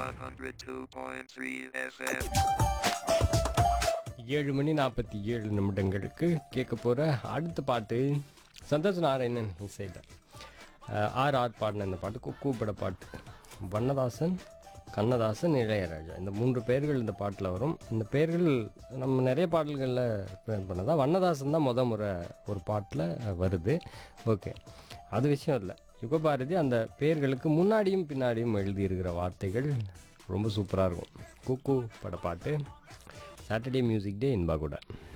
102.3 FM. ஏழு மணி நாற்பத்தி ஏழு நிமிடங்களுக்கு கேட்க போகிற அடுத்த பாட்டு சந்தோஷ் நாராயணன் இசையில் ஆர் ஆர் பாடின இந்த பாட்டு குக்கு பட பாட்டு வண்ணதாசன் கண்ணதாசன் இளையராஜா இந்த மூன்று பேர்கள் இந்த பாட்டில் வரும் இந்த பேர்கள் நம்ம நிறைய பாடல்களில் பிரேம் பண்ணதா வண்ணதாசன் தான் முத முறை ஒரு பாட்டில் வருது ஓகே அது விஷயம் இல்லை யுகபாரதி அந்த பேர்களுக்கு முன்னாடியும் பின்னாடியும் எழுதியிருக்கிற வார்த்தைகள் ரொம்ப சூப்பராக இருக்கும் குக்கு பட பாட்டு சாட்டர்டே மியூசிக் டே இன்பா கூட